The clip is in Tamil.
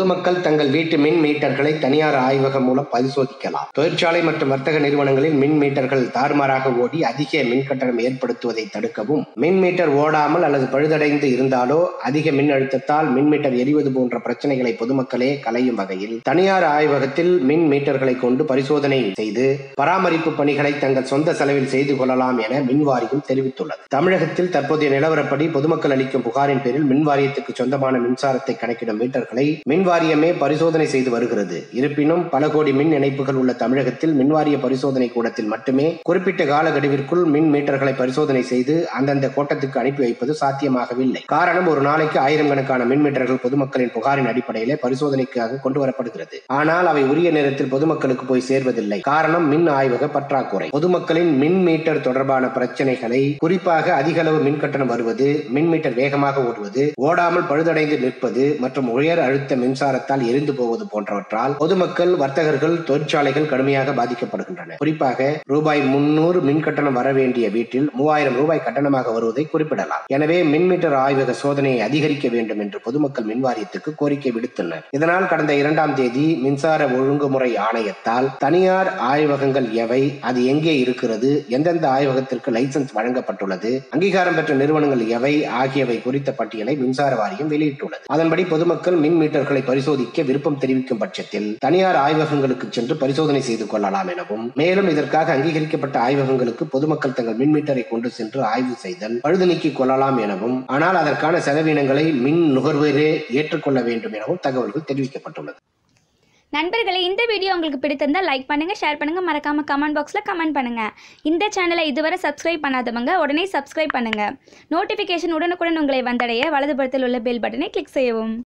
பொதுமக்கள் தங்கள் வீட்டு மின் மீட்டர்களை தனியார் ஆய்வகம் மூலம் பரிசோதிக்கலாம் தொழிற்சாலை மற்றும் வர்த்தக நிறுவனங்களில் மின் மீட்டர்கள் தாறுமாறாக ஓடி அதிக மின் கட்டணம் ஏற்படுத்துவதை தடுக்கவும் மின் மீட்டர் ஓடாமல் அல்லது பழுதடைந்து இருந்தாலோ அதிக மின் அழுத்தத்தால் மின் மீட்டர் எரிவது போன்ற பிரச்சனைகளை பொதுமக்களே களையும் வகையில் தனியார் ஆய்வகத்தில் மின் மீட்டர்களை கொண்டு பரிசோதனை செய்து பராமரிப்பு பணிகளை தங்கள் சொந்த செலவில் செய்து கொள்ளலாம் என மின் வாரியம் தெரிவித்துள்ளது தமிழகத்தில் தற்போதைய நிலவரப்படி பொதுமக்கள் அளிக்கும் புகாரின் பேரில் மின் வாரியத்துக்கு சொந்தமான மின்சாரத்தை கணக்கிடும் மீட்டர்களை மின் வாரியமே பரிசோதனை செய்து வருகிறது இருப்பினும் பல கோடி மின் இணைப்புகள் உள்ள தமிழகத்தில் மின்வாரிய பரிசோதனை கூடத்தில் மட்டுமே குறிப்பிட்ட காலகெடுவிற்குள் மின் மீட்டர்களை பரிசோதனை செய்து அந்தந்த கோட்டத்துக்கு அனுப்பி வைப்பது சாத்தியமாகவில்லை காரணம் ஒரு நாளைக்கு ஆயிரம் கணக்கான மின் மீட்டர்கள் பொதுமக்களின் புகாரின் அடிப்படையிலே பரிசோதனைக்காக கொண்டு வரப்படுகிறது ஆனால் அவை உரிய நேரத்தில் பொதுமக்களுக்கு போய் சேர்வதில்லை காரணம் மின் ஆய்வக பற்றாக்குறை பொதுமக்களின் மின் மீட்டர் தொடர்பான பிரச்சனைகளை குறிப்பாக அதிக அளவு மின் கட்டணம் வருவது மின் மீட்டர் வேகமாக ஓடுவது ஓடாமல் பழுதடைந்து நிற்பது மற்றும் உயர் அழுத்த மின்சாரத்தால் எரிந்து போவது போன்றவற்றால் பொதுமக்கள் வர்த்தகர்கள் தொழிற்சாலைகள் கடுமையாக பாதிக்கப்படுகின்றன குறிப்பாக ரூபாய் முன்னூறு மின் கட்டணம் வர வேண்டிய வீட்டில் மூவாயிரம் ரூபாய் கட்டணமாக வருவதை குறிப்பிடலாம் எனவே மின் மீட்டர் ஆய்வக சோதனையை அதிகரிக்க வேண்டும் என்று பொதுமக்கள் மின் வாரியத்துக்கு கோரிக்கை விடுத்தனர் இதனால் கடந்த இரண்டாம் தேதி மின்சார ஒழுங்குமுறை ஆணையத்தால் தனியார் ஆய்வகங்கள் எவை அது எங்கே இருக்கிறது எந்தெந்த ஆய்வகத்திற்கு லைசன்ஸ் வழங்கப்பட்டுள்ளது அங்கீகாரம் பெற்ற நிறுவனங்கள் எவை ஆகியவை குறித்த பட்டியலை மின்சார வாரியம் வெளியிட்டுள்ளது அதன்படி பொதுமக்கள் மின் மீட்டர்களை பரிசோதிக்க விருப்பம் தெரிவிக்கும் பட்சத்தில் தனியார் ஆய்வகங்களுக்கு சென்று பரிசோதனை செய்து கொள்ளலாம் எனவும் மேலும் இதற்காக அங்கீகரிக்கப்பட்ட ஆய்வகங்களுக்கு பொதுமக்கள் தங்கள் மின் மீட்டரை கொண்டு சென்று ஆய்வு செய்தல் பழுது நீக்கிக் கொள்ளலாம் எனவும் ஆனால் அதற்கான செலவினங்களை மின் நுகர்வோரே ஏற்றுக்கொள்ள வேண்டும் எனவும் தகவல்கள் தெரிவிக்கப்பட்டுள்ளது நண்பர்களே இந்த வீடியோ உங்களுக்கு பிடித்திருந்தால் லைக் பண்ணுங்கள் ஷேர் பண்ணுங்கள் மறக்காமல் கமெண்ட் பாக்ஸில் கமெண்ட் பண்ணுங்கள் இந்த சேனலை இதுவரை சப்ஸ்கிரைப் பண்ணாதவங்க உடனே சப்ஸ்கிரைப் பண்ணுங்கள் நோட்டிஃபிகேஷன் உடனுக்குடன் உங்களை வந்தடைய வலதுபுறத்தில் உள்ள பெல் பட்டனை கிளிக் செய்யவும்